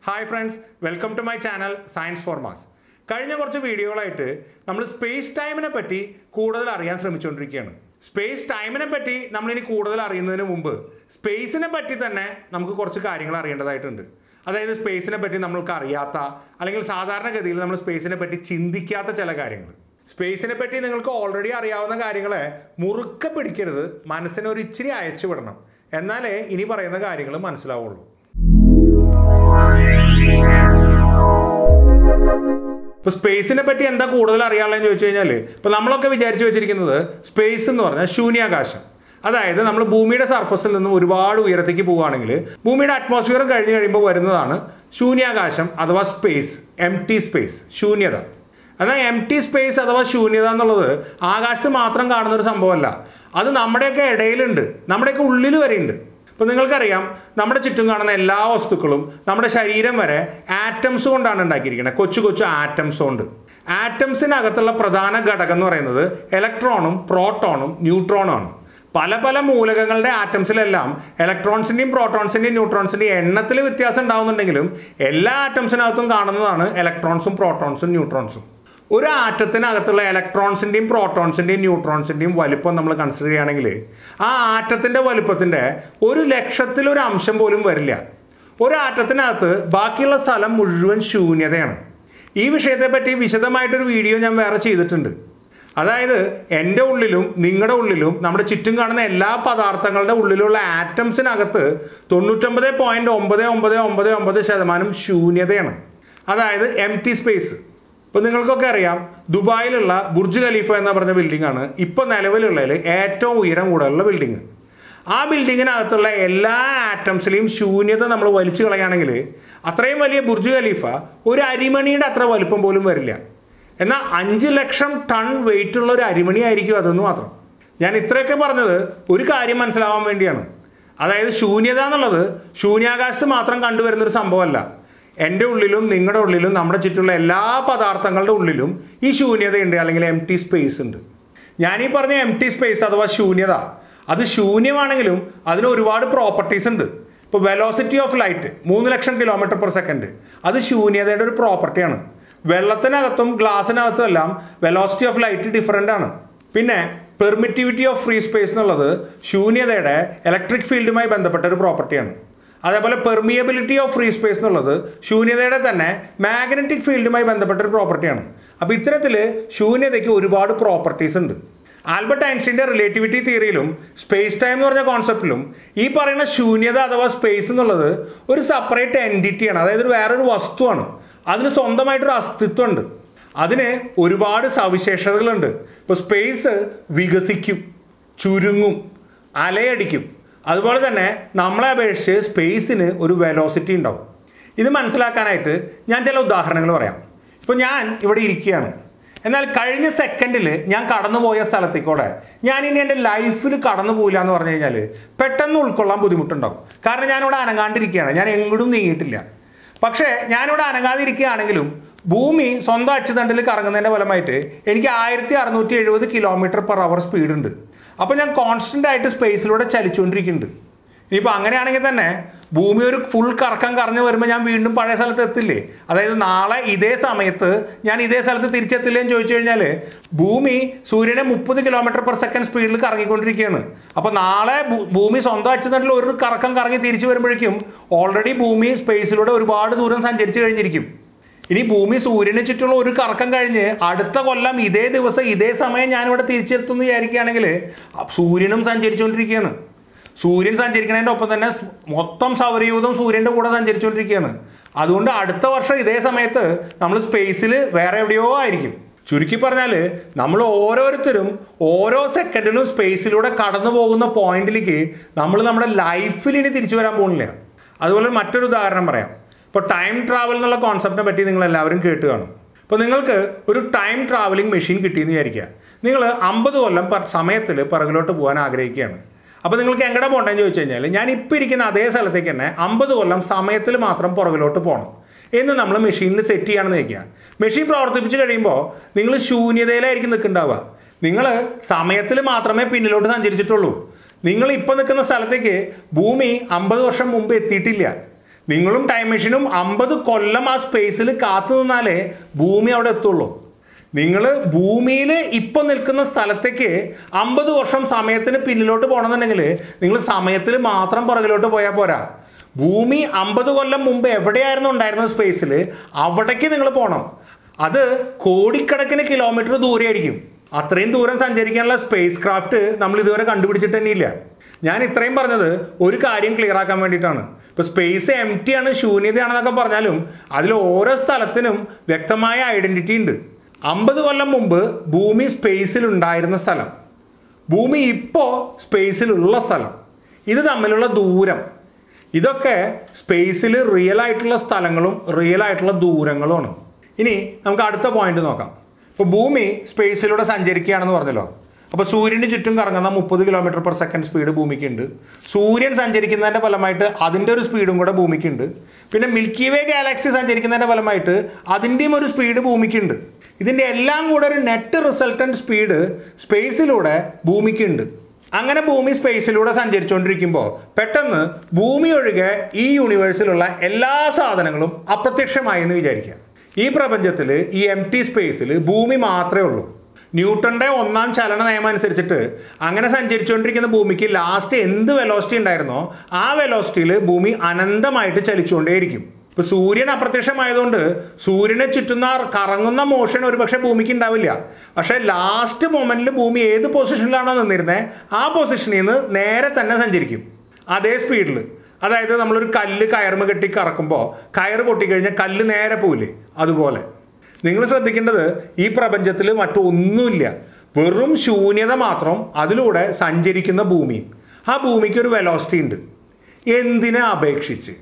hi friends welcome to my channel science for mass കഴിഞ്ഞ കുറച്ച് വീഡിയോകളായിട്ട് നമ്മൾ സ്പേസ് ടൈമിനെ പറ്റി കൂടുതൽ അറിയാൻ ശ്രമിച്ചുകൊണ്ടിരിക്കുകയാണ് സ്പേസ് ടൈമിനെ പറ്റി നമ്മളിനി കൂടുതൽ അറിയുന്നതിന് മുമ്പ് സ്പേസിനെ പറ്റി തന്നെ നമുക്ക് കുറച്ച് കാര്യങ്ങൾ അറിയേണ്ടതായിട്ടുണ്ട് അതായത് സ്പേസിനെ പറ്റി നമ്മൾക്ക് അറിയാത്ത അല്ലെങ്കിൽ സാധാരണഗതിയിൽ നമ്മൾ സ്പേസിനെ പറ്റി ചിന്തിക്കാത്ത ചില കാര്യങ്ങൾ സ്പേസിനെ പറ്റി നിങ്ങൾക്ക് ഓൾറെഡി അറിയാവുന്ന കാര്യങ്ങളെ മുറുക്കെ പിടിക്കരുത് മനസ്സിനെ ഒരു ഇച്ചിരി അയച്ചു വിടണം എന്നാലേ ഇനി പറയുന്ന കാര്യങ്ങൾ മനസ്സിലാവുള്ളൂ ഇപ്പൊ സ്പേസിനെ പറ്റി എന്താ കൂടുതൽ അറിയാനുള്ളതെന്ന് ചോദിച്ചു കഴിഞ്ഞാൽ ഇപ്പൊ നമ്മളൊക്കെ വിചാരിച്ചു വെച്ചിരിക്കുന്നത് സ്പേസ് എന്ന് പറഞ്ഞാൽ ശൂന്യാകാശം അതായത് നമ്മൾ ഭൂമിയുടെ സർഫസിൽ നിന്ന് ഒരുപാട് ഉയരത്തേക്ക് പോവുകയാണെങ്കിൽ ഭൂമിയുടെ അറ്റ്മോസ്ഫിയർ കഴിഞ്ഞ് കഴിയുമ്പോൾ വരുന്നതാണ് ശൂന്യാകാശം അഥവാ സ്പേസ് എം ടി സ്പേസ് ശൂന്യത എന്നാൽ എം ടി സ്പേസ് അഥവാ ശൂന്യത എന്നുള്ളത് ആകാശത്ത് മാത്രം കാണുന്ന ഒരു സംഭവമല്ല അത് നമ്മുടെയൊക്കെ ഇടയിലുണ്ട് നമ്മുടെയൊക്കെ ഉള്ളിൽ വരെയുണ്ട് ഇപ്പം നിങ്ങൾക്കറിയാം നമ്മുടെ ചുറ്റും കാണുന്ന എല്ലാ വസ്തുക്കളും നമ്മുടെ ശരീരം വരെ ആറ്റംസ് കൊണ്ടാണ് ഉണ്ടാക്കിയിരിക്കുന്നത് കൊച്ചു കൊച്ചു ആറ്റംസ് കൊണ്ട് ആറ്റംസിനകത്തുള്ള പ്രധാന ഘടകം എന്ന് പറയുന്നത് ഇലക്ട്രോണും പ്രോട്ടോണും ന്യൂട്രോണും ആണ് പല പല മൂലകങ്ങളുടെ ആറ്റംസിലെല്ലാം ഇലക്ട്രോൺസിൻ്റെയും പ്രോട്ടോൺസിൻ്റെയും ന്യൂട്രോൺസിൻ്റെയും എണ്ണത്തിൽ വ്യത്യാസം ഉണ്ടാകുന്നുണ്ടെങ്കിലും എല്ലാ ആറ്റംസിനകത്തും കാണുന്നതാണ് ഇലക്ട്രോൺസും പ്രോട്ടോൺസും ന്യൂട്രോൺസും ഒരു ആറ്റത്തിനകത്തുള്ള ഇലക്ട്രോൺസിൻ്റെയും പ്രോട്ടോൺസിൻ്റെയും ന്യൂട്രോൺസിൻ്റെയും വലിപ്പം നമ്മൾ കൺസിഡർ ചെയ്യുകയാണെങ്കിൽ ആ ആറ്റത്തിൻ്റെ വലിപ്പത്തിൻ്റെ ഒരു ലക്ഷത്തിലൊരു അംശം പോലും വരില്ല ഒരു ആറ്റത്തിനകത്ത് ബാക്കിയുള്ള സ്ഥലം മുഴുവൻ ശൂന്യതയാണ് ഈ വിഷയത്തെപ്പറ്റി വിശദമായിട്ടൊരു വീഡിയോ ഞാൻ വേറെ ചെയ്തിട്ടുണ്ട് അതായത് എൻ്റെ ഉള്ളിലും നിങ്ങളുടെ ഉള്ളിലും നമ്മുടെ ചുറ്റും കാണുന്ന എല്ലാ പദാർത്ഥങ്ങളുടെ ഉള്ളിലുള്ള ആറ്റംസിനകത്ത് തൊണ്ണൂറ്റൊമ്പത് പോയിൻറ്റ് ഒമ്പത് ഒമ്പത് ഒമ്പത് ഒമ്പത് ശതമാനം ശൂന്യതയാണ് അതായത് എം ടി സ്പേസ് ഇപ്പോൾ നിങ്ങൾക്കൊക്കെ അറിയാം ദുബായിലുള്ള ബുർജ് ഖലീഫ എന്ന് പറഞ്ഞ ബിൽഡിംഗ് ആണ് ഇപ്പോൾ നിലവിലുള്ളതിൽ ഏറ്റവും ഉയരം കൂടുതലുള്ള ബിൽഡിംഗ് ആ ബിൽഡിങ്ങിനകത്തുള്ള എല്ലാ ആറ്റംസിലെയും ശൂന്യത നമ്മൾ വലിച്ചു കളയുകയാണെങ്കിൽ അത്രയും വലിയ ബുർജ് ഖലീഫ ഒരു അരിമണിയുടെ അത്ര വലുപ്പം പോലും വരില്ല എന്നാൽ അഞ്ച് ലക്ഷം ടൺ വെയിറ്റ് ഉള്ള ഒരു അരിമണി ആയിരിക്കും അതെന്ന് മാത്രം ഞാൻ ഇത്രയൊക്കെ പറഞ്ഞത് ഒരു കാര്യം മനസ്സിലാവാൻ വേണ്ടിയാണ് അതായത് ശൂന്യത എന്നുള്ളത് ശൂന്യാകാശത്ത് മാത്രം കണ്ടുവരുന്ന ഒരു സംഭവമല്ല എൻ്റെ ഉള്ളിലും നിങ്ങളുടെ ഉള്ളിലും നമ്മുടെ ചുറ്റുള്ള എല്ലാ പദാർത്ഥങ്ങളുടെ ഉള്ളിലും ഈ ശൂന്യതയുണ്ട് അല്ലെങ്കിൽ എം ടി സ്പേസ് ഉണ്ട് ഞാനീ പറഞ്ഞ എം ടി സ്പേസ് അഥവാ ശൂന്യത അത് ശൂന്യമാണെങ്കിലും അതിന് ഒരുപാട് പ്രോപ്പർട്ടീസ് ഉണ്ട് ഇപ്പോൾ വെലോസിറ്റി ഓഫ് ലൈറ്റ് മൂന്ന് ലക്ഷം കിലോമീറ്റർ പെർ സെക്കൻഡ് അത് ശൂന്യതയുടെ ഒരു പ്രോപ്പർട്ടിയാണ് വെള്ളത്തിനകത്തും ഗ്ലാസ്സിനകത്തും എല്ലാം വെലോസിറ്റി ഓഫ് ലൈറ്റ് ഡിഫറൻ്റ് ആണ് പിന്നെ പെർമിറ്റിവിറ്റി ഓഫ് ഫ്രീ സ്പേസ് എന്നുള്ളത് ശൂന്യതയുടെ ഇലക്ട്രിക് ഫീൽഡുമായി ബന്ധപ്പെട്ട ഒരു പ്രോപ്പർട്ടിയാണ് അതേപോലെ പെർമിയബിലിറ്റി ഓഫ് ഫ്രീ സ്പേസ് എന്നുള്ളത് ശൂന്യതയുടെ തന്നെ മാഗ്നറ്റിക് ഫീൽഡുമായി ബന്ധപ്പെട്ട ഒരു പ്രോപ്പർട്ടിയാണ് അപ്പോൾ ഇത്തരത്തിൽ ശൂന്യതയ്ക്ക് ഒരുപാട് പ്രോപ്പർട്ടീസ് ഉണ്ട് ആൽബർട്ട് ഐൻസ്റ്റീൻ്റെ റിലേറ്റിവിറ്റി തിയറിയിലും സ്പേസ് ടൈം എന്ന് പറഞ്ഞ കോൺസെപ്റ്റിലും ഈ പറയുന്ന ശൂന്യത അഥവാ സ്പേസ് എന്നുള്ളത് ഒരു സെപ്പറേറ്റ് എൻറ്റിറ്റിയാണ് അതായത് ഒരു വേറൊരു വസ്തുവാണ് അതിന് സ്വന്തമായിട്ടൊരു അസ്തിത്വമുണ്ട് അതിന് ഒരുപാട് സവിശേഷതകളുണ്ട് ഇപ്പോൾ സ്പേസ് വികസിക്കും ചുരുങ്ങും അലയടിക്കും അതുപോലെ തന്നെ നമ്മളെ അപേക്ഷിച്ച് സ്പേസിന് ഒരു വെലോസിറ്റി ഉണ്ടാവും ഇത് മനസ്സിലാക്കാനായിട്ട് ഞാൻ ചില ഉദാഹരണങ്ങൾ പറയാം ഇപ്പോൾ ഞാൻ ഇവിടെ ഇരിക്കുകയാണ് എന്നാൽ കഴിഞ്ഞ സെക്കൻഡിൽ ഞാൻ കടന്നുപോയ സ്ഥലത്തേക്കൂടെ ഞാൻ ഇനി എൻ്റെ ലൈഫിൽ കടന്നു പോയില്ല എന്ന് പറഞ്ഞു കഴിഞ്ഞാൽ പെട്ടെന്ന് ഉൾക്കൊള്ളാൻ ബുദ്ധിമുട്ടുണ്ടാവും കാരണം ഞാനിവിടെ അനങ്ങാണ്ടിരിക്കുകയാണ് ഞാൻ എങ്ങോട്ടും നീങ്ങിയിട്ടില്ല പക്ഷേ ഞാനിവിടെ അനങ്ങാതിരിക്കുകയാണെങ്കിലും ഭൂമി സ്വന്തം അച്ചുതണ്ടിൽ കറങ്ങുന്നതിൻ്റെ ഫലമായിട്ട് എനിക്ക് ആയിരത്തി അറുന്നൂറ്റി എഴുപത് കിലോമീറ്റർ പെർ അവർ സ്പീഡ് ഉണ്ട് അപ്പോൾ ഞാൻ കോൺസ്റ്റൻ്റ് ആയിട്ട് സ്പേസിലൂടെ ചലിച്ചുകൊണ്ടിരിക്കുന്നുണ്ട് ഇനിയിപ്പോൾ അങ്ങനെയാണെങ്കിൽ തന്നെ ഭൂമി ഒരു ഫുൾ കറക്കം കറങ്ങി വരുമ്പോൾ ഞാൻ വീണ്ടും പഴയ സ്ഥലത്ത് എത്തില്ലേ അതായത് നാളെ ഇതേ സമയത്ത് ഞാൻ ഇതേ സ്ഥലത്ത് തിരിച്ചെത്തില്ലേ എന്ന് ചോദിച്ചു കഴിഞ്ഞാൽ ഭൂമി സൂര്യനെ മുപ്പത് കിലോമീറ്റർ പെർ സെക്കൻഡ് സ്പീഡിൽ കറങ്ങിക്കൊണ്ടിരിക്കുകയാണ് അപ്പോൾ നാളെ ഭൂ- ഭൂമി സ്വന്തം അച്ചുതണ്ടിൽ ഒരു കറക്കം കറങ്ങി തിരിച്ചു വരുമ്പോഴേക്കും ഓൾറെഡി ഭൂമി സ്പേസിലൂടെ ഒരുപാട് ദൂരം സഞ്ചരിച്ചു കഴിഞ്ഞിരിക്കും ഇനി ഭൂമി സൂര്യന് ചുറ്റുള്ള ഒരു കറക്കം കഴിഞ്ഞ് അടുത്ത കൊല്ലം ഇതേ ദിവസം ഇതേ സമയം ഞാനിവിടെ തിരിച്ചെത്തുമെന്ന് വിചാരിക്കുകയാണെങ്കിൽ സൂര്യനും സഞ്ചരിച്ചുകൊണ്ടിരിക്കുകയാണ് സൂര്യൻ സഞ്ചരിക്കുന്നതിൻ്റെ ഒപ്പം തന്നെ സ് മൊത്തം സൗരയൂഥം സൂര്യൻ്റെ കൂടെ സഞ്ചരിച്ചുകൊണ്ടിരിക്കുകയാണ് അതുകൊണ്ട് അടുത്ത വർഷം ഇതേ സമയത്ത് നമ്മൾ സ്പേസിൽ വേറെ എവിടെയോ ആയിരിക്കും ചുരുക്കി പറഞ്ഞാൽ നമ്മൾ ഓരോരുത്തരും ഓരോ സെക്കൻഡിലും സ്പേസിലൂടെ കടന്നു പോകുന്ന പോയിന്റിലേക്ക് നമ്മൾ നമ്മുടെ ലൈഫിൽ ഇനി തിരിച്ചു വരാൻ പോകുന്നില്ല അതുപോലെ മറ്റൊരു ഉദാഹരണം പറയാം ഇപ്പോൾ ടൈം ട്രാവൽ എന്നുള്ള കോൺസെപ്റ്റിനെ പറ്റി നിങ്ങൾ എല്ലാവരും കേട്ട് കാണും ഇപ്പോൾ നിങ്ങൾക്ക് ഒരു ടൈം ട്രാവലിംഗ് മെഷീൻ കിട്ടിയെന്ന് വിചാരിക്കുക നിങ്ങൾ അമ്പത് കൊല്ലം പ- സമയത്തിൽ പിറകിലോട്ട് പോകാൻ ആഗ്രഹിക്കുകയാണ് അപ്പോൾ നിങ്ങൾക്ക് എങ്ങടെ പോകണ്ടെന്ന് ചോദിച്ചു കഴിഞ്ഞാൽ ഞാൻ ഇപ്പോൾ ഇരിക്കുന്ന അതേ സ്ഥലത്തേക്ക് തന്നെ അമ്പത് കൊല്ലം സമയത്തിൽ മാത്രം പുറകിലോട്ട് പോകണം എന്ന് നമ്മൾ മെഷീനിൽ സെറ്റ് ചെയ്യണമെന്ന് വയ്ക്കുക മെഷീൻ പ്രവർത്തിപ്പിച്ച് കഴിയുമ്പോൾ നിങ്ങൾ ശൂന്യതയിലായിരിക്കും നിൽക്കുന്നുണ്ടാവുക നിങ്ങൾ സമയത്തിൽ മാത്രമേ പിന്നിലോട്ട് സഞ്ചരിച്ചിട്ടുള്ളൂ നിങ്ങൾ ഇപ്പോൾ നിൽക്കുന്ന സ്ഥലത്തേക്ക് ഭൂമി അമ്പത് വർഷം മുമ്പ് എത്തിയിട്ടില്ല നിങ്ങളും ടൈം മെഷീനും അമ്പത് കൊല്ലം ആ സ്പേസിൽ കാത്തു നിന്നാലേ ഭൂമി അവിടെ എത്തുള്ളൂ നിങ്ങൾ ഭൂമിയിൽ ഇപ്പം നിൽക്കുന്ന സ്ഥലത്തേക്ക് അമ്പത് വർഷം സമയത്തിന് പിന്നിലോട്ട് പോകണമെന്നുണ്ടെങ്കിൽ നിങ്ങൾ സമയത്തിൽ മാത്രം പുറകിലോട്ട് പോയാൽ പോരാ ഭൂമി അമ്പത് കൊല്ലം മുമ്പ് എവിടെയായിരുന്നു ഉണ്ടായിരുന്ന സ്പേസിൽ അവിടേക്ക് നിങ്ങൾ പോകണം അത് കോടിക്കണക്കിന് കിലോമീറ്റർ ദൂരെയായിരിക്കും അത്രയും ദൂരം സഞ്ചരിക്കാനുള്ള സ്പേസ് ക്രാഫ്റ്റ് നമ്മൾ ഇതുവരെ കണ്ടുപിടിച്ചിട്ട് തന്നെയില്ല ഞാൻ ഇത്രയും പറഞ്ഞത് ഒരു കാര്യം ക്ലിയർ ആക്കാൻ വേണ്ടിയിട്ടാണ് ഇപ്പോൾ സ്പേസ് എം ടി ആണ് ശൂന്യതയാണെന്നൊക്കെ പറഞ്ഞാലും അതിൽ ഓരോ സ്ഥലത്തിനും വ്യക്തമായ ഐഡന്റിറ്റി ഉണ്ട് അമ്പത് കൊല്ലം മുമ്പ് ഭൂമി സ്പേസിൽ ഉണ്ടായിരുന്ന സ്ഥലം ഭൂമി ഇപ്പോൾ സ്പേസിലുള്ള സ്ഥലം ഇത് തമ്മിലുള്ള ദൂരം ഇതൊക്കെ സ്പേസിൽ റിയൽ ആയിട്ടുള്ള സ്ഥലങ്ങളും റിയൽ ആയിട്ടുള്ള ദൂരങ്ങളുമാണ് ഇനി നമുക്ക് അടുത്ത പോയിന്റ് നോക്കാം ഇപ്പോൾ ഭൂമി സ്പേസിലൂടെ സഞ്ചരിക്കുകയാണെന്ന് പറഞ്ഞല്ലോ അപ്പോൾ സൂര്യന് ചുറ്റും കറങ്ങുന്ന മുപ്പത് കിലോമീറ്റർ പെർ സെക്കൻഡ് സ്പീഡ് ഭൂമിക്കുണ്ട് സൂര്യൻ സഞ്ചരിക്കുന്നതിൻ്റെ ഫലമായിട്ട് അതിൻ്റെ ഒരു സ്പീഡും കൂടെ ഭൂമിക്കുണ്ട് പിന്നെ മിൽക്കി വേ ഗാലക്സി സഞ്ചരിക്കുന്നതിൻ്റെ ഫലമായിട്ട് അതിൻ്റെയും ഒരു സ്പീഡ് ഭൂമിക്കുണ്ട് ഇതിൻ്റെ എല്ലാം കൂടെ ഒരു നെറ്റ് റിസൾട്ടൻറ്റ് സ്പീഡ് സ്പേസിലൂടെ ഭൂമിക്കുണ്ട് അങ്ങനെ ഭൂമി സ്പേസിലൂടെ സഞ്ചരിച്ചുകൊണ്ടിരിക്കുമ്പോൾ പെട്ടെന്ന് ഭൂമി ഒഴികെ ഈ യൂണിവേഴ്സിലുള്ള എല്ലാ സാധനങ്ങളും അപ്രത്യക്ഷമായി എന്ന് വിചാരിക്കാം ഈ പ്രപഞ്ചത്തിൽ ഈ എം ടി സ്പേസിൽ ഭൂമി മാത്രമേ ഉള്ളൂ ന്യൂട്ടന്റെ ഒന്നാം ചലന നിയമം അനുസരിച്ചിട്ട് അങ്ങനെ സഞ്ചരിച്ചുകൊണ്ടിരിക്കുന്ന ഭൂമിക്ക് ലാസ്റ്റ് എന്ത് വെലോസിറ്റി ഉണ്ടായിരുന്നോ ആ വെലോസിറ്റിയിൽ ഭൂമി അനന്തമായിട്ട് ചലിച്ചുകൊണ്ടേയിരിക്കും ഇപ്പൊ സൂര്യൻ അപ്രത്യക്ഷമായതുകൊണ്ട് സൂര്യനെ ചുറ്റുന്ന കറങ്ങുന്ന മോഷൻ ഒരുപക്ഷെ ഭൂമിക്ക് ഉണ്ടാവില്ല പക്ഷെ ലാസ്റ്റ് മൊമെന്റിൽ ഭൂമി ഏത് പൊസിഷനിലാണോ നിന്നിരുന്നത് ആ പൊസിഷനിൽ നിന്ന് നേരെ തന്നെ സഞ്ചരിക്കും അതേ സ്പീഡിൽ അതായത് നമ്മളൊരു കല്ല് കയറുമ കെട്ടി കറക്കുമ്പോൾ കയറ് പൊട്ടിക്കഴിഞ്ഞാൽ കല്ല് നേരെ പോവില്ലേ അതുപോലെ നിങ്ങൾ ശ്രദ്ധിക്കേണ്ടത് ഈ പ്രപഞ്ചത്തിൽ മറ്റൊന്നുമില്ല വെറും ശൂന്യത മാത്രം അതിലൂടെ സഞ്ചരിക്കുന്ന ഭൂമിയും ആ ഭൂമിക്ക് ഒരു വെലോസിറ്റി ഉണ്ട് എന്തിനെ അപേക്ഷിച്ച്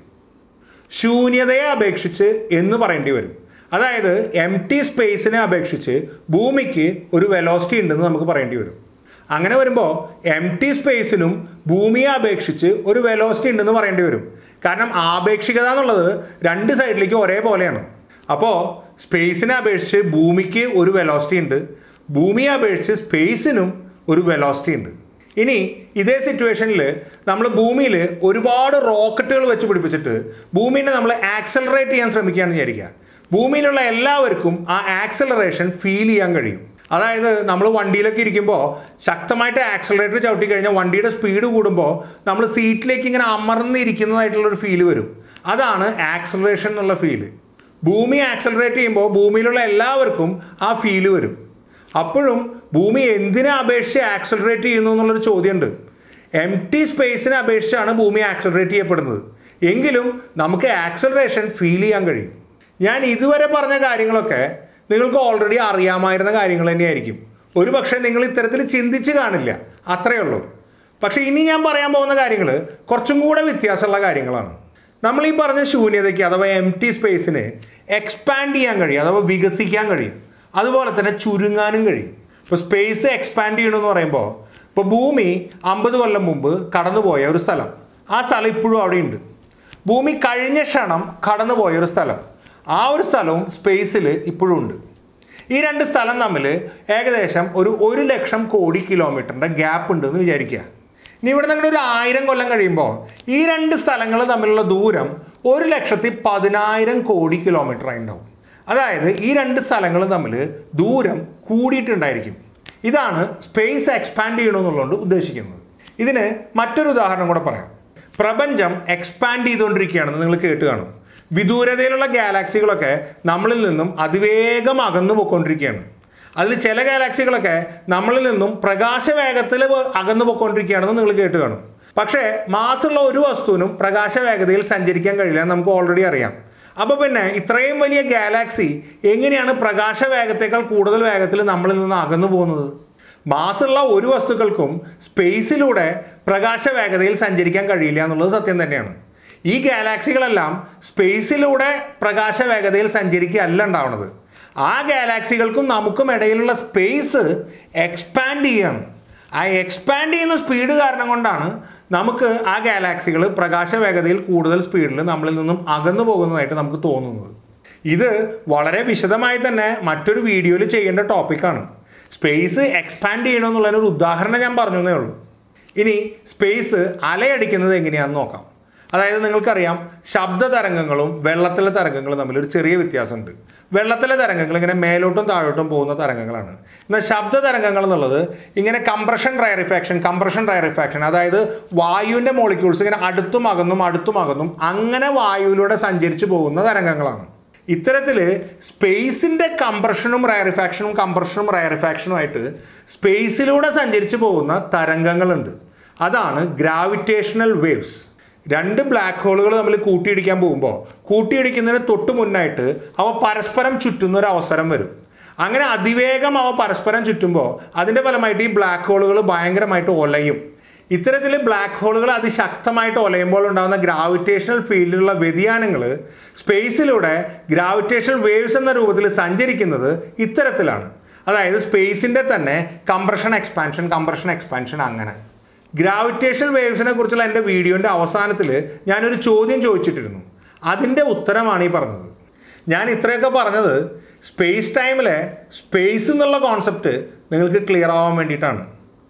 ശൂന്യതയെ അപേക്ഷിച്ച് എന്ന് പറയേണ്ടി വരും അതായത് എം ടി സ്പേസിനെ അപേക്ഷിച്ച് ഭൂമിക്ക് ഒരു വെലോസിറ്റി ഉണ്ടെന്ന് നമുക്ക് പറയേണ്ടി വരും അങ്ങനെ വരുമ്പോൾ എം ടി സ്പേസിനും ഭൂമിയെ അപേക്ഷിച്ച് ഒരു വെലോസിറ്റി ഉണ്ടെന്ന് പറയേണ്ടി വരും കാരണം ആപേക്ഷികത എന്നുള്ളത് രണ്ട് സൈഡിലേക്ക് ഒരേപോലെയാണ് അപ്പോൾ സ്പേസിനെ അപേക്ഷിച്ച് ഭൂമിക്ക് ഒരു വെലോസിറ്റി ഉണ്ട് ഭൂമിയെ അപേക്ഷിച്ച് സ്പേസിനും ഒരു വെലോസിറ്റി ഉണ്ട് ഇനി ഇതേ സിറ്റുവേഷനിൽ നമ്മൾ ഭൂമിയിൽ ഒരുപാട് റോക്കറ്റുകൾ വെച്ച് പിടിപ്പിച്ചിട്ട് ഭൂമിനെ നമ്മൾ ആക്സലറേറ്റ് ചെയ്യാൻ ശ്രമിക്കുകയാണെന്ന് വിചാരിക്കുക ഭൂമിയിലുള്ള എല്ലാവർക്കും ആ ആക്സലറേഷൻ ഫീൽ ചെയ്യാൻ കഴിയും അതായത് നമ്മൾ വണ്ടിയിലൊക്കെ ഇരിക്കുമ്പോൾ ശക്തമായിട്ട് ആക്സലറേറ്റർ ചവിട്ടി കഴിഞ്ഞാൽ വണ്ടിയുടെ സ്പീഡ് കൂടുമ്പോൾ നമ്മൾ സീറ്റിലേക്ക് ഇങ്ങനെ അമർന്നിരിക്കുന്നതായിട്ടുള്ളൊരു ഫീല് വരും അതാണ് ആക്സലറേഷൻ എന്നുള്ള ഫീല് ഭൂമി ആക്സലറേറ്റ് ചെയ്യുമ്പോൾ ഭൂമിയിലുള്ള എല്ലാവർക്കും ആ ഫീല് വരും അപ്പോഴും ഭൂമി എന്തിനെ അപേക്ഷിച്ച് ആക്സലറേറ്റ് ചെയ്യുന്നു എന്നുള്ളൊരു ചോദ്യമുണ്ട് എം ടി സ്പേസിനെ അപേക്ഷിച്ചാണ് ഭൂമി ആക്സലറേറ്റ് ചെയ്യപ്പെടുന്നത് എങ്കിലും നമുക്ക് ആക്സലറേഷൻ ഫീൽ ചെയ്യാൻ കഴിയും ഞാൻ ഇതുവരെ പറഞ്ഞ കാര്യങ്ങളൊക്കെ നിങ്ങൾക്ക് ഓൾറെഡി അറിയാമായിരുന്ന കാര്യങ്ങൾ തന്നെയായിരിക്കും ഒരു പക്ഷേ നിങ്ങൾ ഇത്തരത്തിൽ ചിന്തിച്ച് കാണില്ല അത്രയേ ഉള്ളൂ പക്ഷേ ഇനി ഞാൻ പറയാൻ പോകുന്ന കാര്യങ്ങൾ കുറച്ചും കൂടെ വ്യത്യാസമുള്ള കാര്യങ്ങളാണ് നമ്മൾ ഈ പറഞ്ഞ ശൂന്യതയ്ക്ക് അഥവാ എം ടി സ്പേസിന് എക്സ്പാൻഡ് ചെയ്യാൻ കഴിയും അഥവാ വികസിക്കാൻ കഴിയും അതുപോലെ തന്നെ ചുരുങ്ങാനും കഴിയും ഇപ്പോൾ സ്പേസ് എക്സ്പാൻഡ് ചെയ്യണമെന്ന് പറയുമ്പോൾ ഇപ്പോൾ ഭൂമി അമ്പത് കൊല്ലം മുമ്പ് കടന്നുപോയ ഒരു സ്ഥലം ആ സ്ഥലം ഇപ്പോഴും അവിടെയുണ്ട് ഭൂമി കഴിഞ്ഞ ക്ഷണം കടന്നുപോയ ഒരു സ്ഥലം ആ ഒരു സ്ഥലവും സ്പേസിൽ ഇപ്പോഴും ഉണ്ട് ഈ രണ്ട് സ്ഥലം തമ്മിൽ ഏകദേശം ഒരു ഒരു ലക്ഷം കോടി കിലോമീറ്ററിൻ്റെ ഗ്യാപ്പ് ഉണ്ടെന്ന് വിചാരിക്കുക ഇനി ഇവിടെ നിങ്ങൾ ഒരു ആയിരം കൊല്ലം കഴിയുമ്പോൾ ഈ രണ്ട് സ്ഥലങ്ങൾ തമ്മിലുള്ള ദൂരം ഒരു ലക്ഷത്തി പതിനായിരം കോടി കിലോമീറ്റർ ആയിട്ടുണ്ടാവും അതായത് ഈ രണ്ട് സ്ഥലങ്ങളും തമ്മിൽ ദൂരം കൂടിയിട്ടുണ്ടായിരിക്കും ഇതാണ് സ്പേസ് എക്സ്പാൻഡ് ചെയ്യണമെന്നുള്ളതുകൊണ്ട് ഉദ്ദേശിക്കുന്നത് ഇതിന് മറ്റൊരു ഉദാഹരണം കൂടെ പറയാം പ്രപഞ്ചം എക്സ്പാൻഡ് ചെയ്തുകൊണ്ടിരിക്കുകയാണെന്ന് നിങ്ങൾ കേട്ട് കാണും വിദൂരതയിലുള്ള ഗാലാക്സികളൊക്കെ നമ്മളിൽ നിന്നും അതിവേഗം അകന്നു പോയിക്കൊണ്ടിരിക്കുകയാണ് അതിൽ ചില ഗാലാക്സികളൊക്കെ നമ്മളിൽ നിന്നും പ്രകാശവേഗത്തിൽ അകന്നു പോയിക്കൊണ്ടിരിക്കുകയാണെന്ന് നിങ്ങൾ കേട്ട് കാണും പക്ഷേ മാസുള്ള ഒരു വസ്തുവിനും പ്രകാശവേഗതയിൽ സഞ്ചരിക്കാൻ കഴിയില്ല എന്ന് നമുക്ക് ഓൾറെഡി അറിയാം അപ്പോൾ പിന്നെ ഇത്രയും വലിയ ഗാലാക്സി എങ്ങനെയാണ് പ്രകാശവേഗത്തേക്കാൾ കൂടുതൽ വേഗത്തിൽ നമ്മളിൽ നിന്ന് അകന്നു പോകുന്നത് മാസുള്ള ഒരു വസ്തുക്കൾക്കും സ്പേസിലൂടെ പ്രകാശവേഗതയിൽ സഞ്ചരിക്കാൻ കഴിയില്ല എന്നുള്ളത് സത്യം തന്നെയാണ് ഈ ഗാലാക്സികളെല്ലാം സ്പേസിലൂടെ പ്രകാശവേഗതയിൽ സഞ്ചരിക്കുകയല്ല ഉണ്ടാവുന്നത് ആ ഗാലാക്സികൾക്കും നമുക്കും ഇടയിലുള്ള സ്പേസ് എക്സ്പാൻഡ് ചെയ്യാണ് ആ എക്സ്പാൻഡ് ചെയ്യുന്ന സ്പീഡ് കാരണം കൊണ്ടാണ് നമുക്ക് ആ ഗാലാക്സികൾ പ്രകാശവേഗതയിൽ കൂടുതൽ സ്പീഡിൽ നമ്മളിൽ നിന്നും അകന്നു പോകുന്നതായിട്ട് നമുക്ക് തോന്നുന്നത് ഇത് വളരെ വിശദമായി തന്നെ മറ്റൊരു വീഡിയോയിൽ ചെയ്യേണ്ട ടോപ്പിക്കാണ് സ്പേസ് എക്സ്പാൻഡ് ചെയ്യണമെന്നുള്ളതിനൊരു ഉദാഹരണം ഞാൻ പറഞ്ഞു എന്നേ ഉള്ളൂ ഇനി സ്പേസ് അലയടിക്കുന്നത് എങ്ങനെയാണെന്ന് നോക്കാം അതായത് നിങ്ങൾക്കറിയാം ശബ്ദ തരംഗങ്ങളും വെള്ളത്തിലെ തരംഗങ്ങളും തമ്മിൽ ഒരു ചെറിയ വ്യത്യാസമുണ്ട് വെള്ളത്തിലെ തരംഗങ്ങൾ ഇങ്ങനെ മേലോട്ടും താഴോട്ടും പോകുന്ന തരംഗങ്ങളാണ് എന്നാൽ ശബ്ദ തരംഗങ്ങൾ എന്നുള്ളത് ഇങ്ങനെ കംപ്രഷൻ റയറിഫാക്ഷൻ കംപ്രഷൻ റയറിഫാക്ഷൻ അതായത് വായുവിൻ്റെ മോളിക്യൂൾസ് ഇങ്ങനെ അടുത്തും അകന്നും അടുത്തും അകന്നും അങ്ങനെ വായുവിലൂടെ സഞ്ചരിച്ചു പോകുന്ന തരംഗങ്ങളാണ് ഇത്തരത്തിൽ സ്പേസിൻ്റെ കംപ്രഷനും റയറിഫാക്ഷനും കംപ്രഷനും റയറിഫാക്ഷനുമായിട്ട് സ്പേസിലൂടെ സഞ്ചരിച്ചു പോകുന്ന തരംഗങ്ങളുണ്ട് അതാണ് ഗ്രാവിറ്റേഷണൽ വേവ്സ് രണ്ട് ബ്ലാക്ക് ഹോളുകൾ തമ്മിൽ കൂട്ടിയിടിക്കാൻ പോകുമ്പോൾ കൂട്ടിയിടിക്കുന്നതിന് തൊട്ട് മുന്നായിട്ട് അവ പരസ്പരം ചുറ്റുന്ന ഒരു അവസരം വരും അങ്ങനെ അതിവേഗം അവ പരസ്പരം ചുറ്റുമ്പോൾ അതിൻ്റെ ഫലമായിട്ട് ഈ ബ്ലാക്ക് ഹോളുകൾ ഭയങ്കരമായിട്ട് ഒലയും ഇത്തരത്തിൽ ബ്ലാക്ക് ഹോളുകൾ അതിശക്തമായിട്ട് ഒലയുമ്പോൾ ഉണ്ടാകുന്ന ഗ്രാവിറ്റേഷണൽ ഫീൽഡിലുള്ള വ്യതിയാനങ്ങൾ സ്പേസിലൂടെ ഗ്രാവിറ്റേഷണൽ വേവ്സ് എന്ന രൂപത്തിൽ സഞ്ചരിക്കുന്നത് ഇത്തരത്തിലാണ് അതായത് സ്പേസിൻ്റെ തന്നെ കംപ്രഷൻ എക്സ്പാൻഷൻ കംപ്രഷൻ എക്സ്പാൻഷൻ അങ്ങനെ ഗ്രാവിറ്റേഷണൽ വേവ്സിനെ കുറിച്ചുള്ള എൻ്റെ വീഡിയോൻ്റെ അവസാനത്തിൽ ഞാനൊരു ചോദ്യം ചോദിച്ചിട്ടിരുന്നു അതിൻ്റെ ഉത്തരമാണ് ഈ പറഞ്ഞത് ഞാൻ ഇത്രയൊക്കെ പറഞ്ഞത് സ്പേസ് ടൈമിലെ സ്പേസ് എന്നുള്ള കോൺസെപ്റ്റ് നിങ്ങൾക്ക് ക്ലിയർ ആവാൻ വേണ്ടിയിട്ടാണ്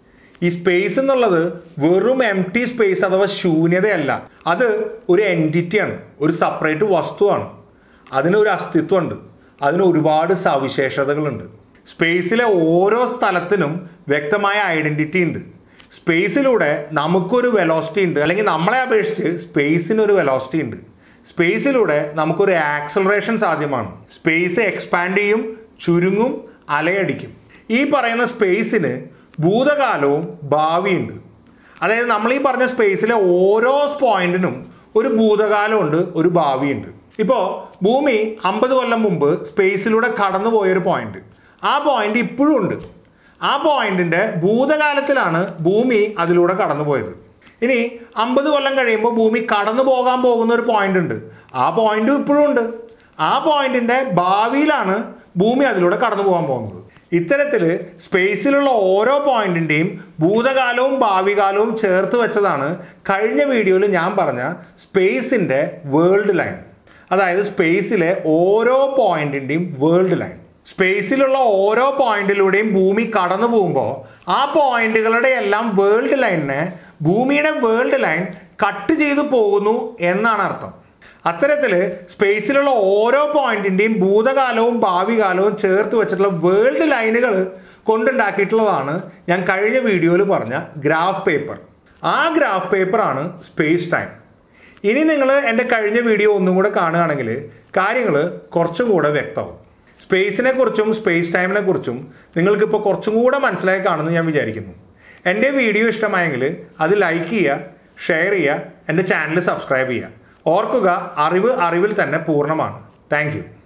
ഈ സ്പേസ് എന്നുള്ളത് വെറും എം ടി സ്പേസ് അഥവാ ശൂന്യതയല്ല അത് ഒരു എൻറ്റിറ്റിയാണ് ഒരു സെപ്പറേറ്റ് വസ്തുവാണ് അതിനൊരു അസ്തിത്വമുണ്ട് അതിന് ഒരുപാട് സവിശേഷതകളുണ്ട് സ്പേസിലെ ഓരോ സ്ഥലത്തിനും വ്യക്തമായ ഐഡൻറ്റിറ്റി ഉണ്ട് സ്പേസിലൂടെ നമുക്കൊരു വെലോസിറ്റി ഉണ്ട് അല്ലെങ്കിൽ നമ്മളെ അപേക്ഷിച്ച് സ്പേസിനൊരു വെലോസിറ്റി ഉണ്ട് സ്പേസിലൂടെ നമുക്കൊരു ആക്സലറേഷൻ സാധ്യമാണ് സ്പേസ് എക്സ്പാൻഡ് ചെയ്യും ചുരുങ്ങും അലയടിക്കും ഈ പറയുന്ന സ്പേസിന് ഭൂതകാലവും ഭാവിയുണ്ട് അതായത് നമ്മൾ ഈ പറഞ്ഞ സ്പേസിലെ ഓരോ പോയിന്റിനും ഒരു ഭൂതകാലമുണ്ട് ഒരു ഭാവിയുണ്ട് ഇപ്പോൾ ഭൂമി അമ്പത് കൊല്ലം മുമ്പ് സ്പേസിലൂടെ കടന്നു പോയൊരു പോയിന്റ് ആ പോയിന്റ് ഇപ്പോഴും ഉണ്ട് ആ പോയിന്റിന്റെ ഭൂതകാലത്തിലാണ് ഭൂമി അതിലൂടെ കടന്നു പോയത് ഇനി അമ്പത് കൊല്ലം കഴിയുമ്പോൾ ഭൂമി കടന്നു പോകാൻ പോകുന്ന ഒരു പോയിന്റ് ഉണ്ട് ആ പോയിന്റും ഇപ്പോഴും ഉണ്ട് ആ പോയിന്റിന്റെ ഭാവിയിലാണ് ഭൂമി അതിലൂടെ കടന്നു പോകാൻ പോകുന്നത് ഇത്തരത്തിൽ സ്പേസിലുള്ള ഓരോ പോയിന്റിൻ്റെയും ഭൂതകാലവും ഭാവികാലവും ചേർത്ത് വെച്ചതാണ് കഴിഞ്ഞ വീഡിയോയിൽ ഞാൻ പറഞ്ഞ സ്പേസിൻ്റെ വേൾഡ് ലൈൻ അതായത് സ്പേസിലെ ഓരോ പോയിന്റിൻ്റെയും വേൾഡ് ലൈൻ സ്പേസിലുള്ള ഓരോ പോയിന്റിലൂടെയും ഭൂമി കടന്നു പോകുമ്പോൾ ആ പോയിന്റുകളുടെ എല്ലാം വേൾഡ് ലൈനിനെ ഭൂമിയുടെ വേൾഡ് ലൈൻ കട്ട് ചെയ്തു പോകുന്നു എന്നാണ് അർത്ഥം അത്തരത്തിൽ സ്പേസിലുള്ള ഓരോ പോയിന്റിൻ്റെയും ഭൂതകാലവും ഭാവികാലവും ചേർത്ത് വെച്ചിട്ടുള്ള വേൾഡ് ലൈനുകൾ കൊണ്ടുണ്ടാക്കിയിട്ടുള്ളതാണ് ഞാൻ കഴിഞ്ഞ വീഡിയോയിൽ പറഞ്ഞ ഗ്രാഫ് പേപ്പർ ആ ഗ്രാഫ് പേപ്പറാണ് സ്പേസ് ടൈം ഇനി നിങ്ങൾ എൻ്റെ കഴിഞ്ഞ വീഡിയോ ഒന്നും കൂടെ കാണുകയാണെങ്കിൽ കാര്യങ്ങൾ കുറച്ചും കൂടെ വ്യക്തമാവും സ്പേസിനെ കുറിച്ചും സ്പേസ് ടൈമിനെ കുറിച്ചും നിങ്ങൾക്കിപ്പോൾ കുറച്ചും കൂടെ മനസ്സിലായി കാണുമെന്ന് ഞാൻ വിചാരിക്കുന്നു എൻ്റെ വീഡിയോ ഇഷ്ടമായെങ്കിൽ അത് ലൈക്ക് ചെയ്യുക ഷെയർ ചെയ്യുക എൻ്റെ ചാനൽ സബ്സ്ക്രൈബ് ചെയ്യുക ഓർക്കുക അറിവ് അറിവിൽ തന്നെ പൂർണ്ണമാണ് താങ്ക്